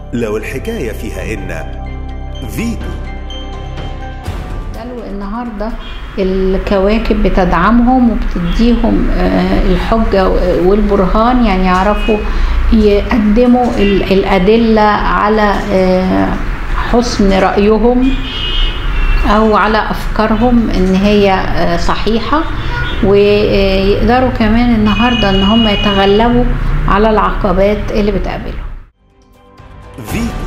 لو الحكاية فيها إن فيتو قالوا النهارده الكواكب بتدعمهم وبتديهم آه، الحجة والبرهان يعني يعرفوا يقدموا ال- الأدلة على آه، حسن رأيهم أو على أفكارهم إن هي آه، صحيحة ويقدروا كمان النهارده إن هم يتغلبوا على العقبات اللي بتقابلهم فيتو